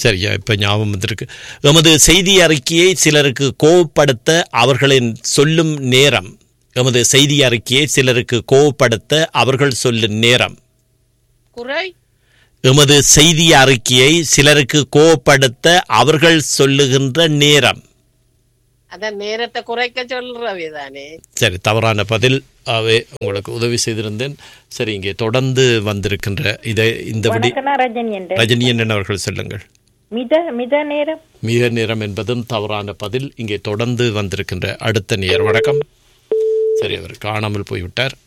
சரியா இப்போ ஞாபகம் வந்திருக்கு எமது செய்தி அறிக்கையை சிலருக்கு கோவப்படுத்த அவர்களின் சொல்லும் நேரம் எமது செய்தி அறிக்கையை சிலருக்கு கோவப்படுத்த அவர்கள் சொல்லும் நேரம் குறை எமது செய்தி அறிக்கையை சிலருக்கு கோவப்படுத்த அவர்கள் சொல்லுகின்ற நேரம் அதான் நேரத்தை குறைக்க சொல்றவே தானே சரி தவறான பதில் அவை உங்களுக்கு உதவி செய்திருந்தேன் சரி இங்கே தொடர்ந்து வந்திருக்கின்ற இதை இந்த விடி வணக்கம் நான் ரஜினி என்று ரஜினியன் அவர்கள் சொல்லுங்கள் மித மித நேரம் மிக நேரம் என்பதும் தவறான பதில் இங்கே தொடர்ந்து வந்திருக்கின்ற அடுத்த நேர் வணக்கம் சரி அவர் காணாமல் போய்விட்டார்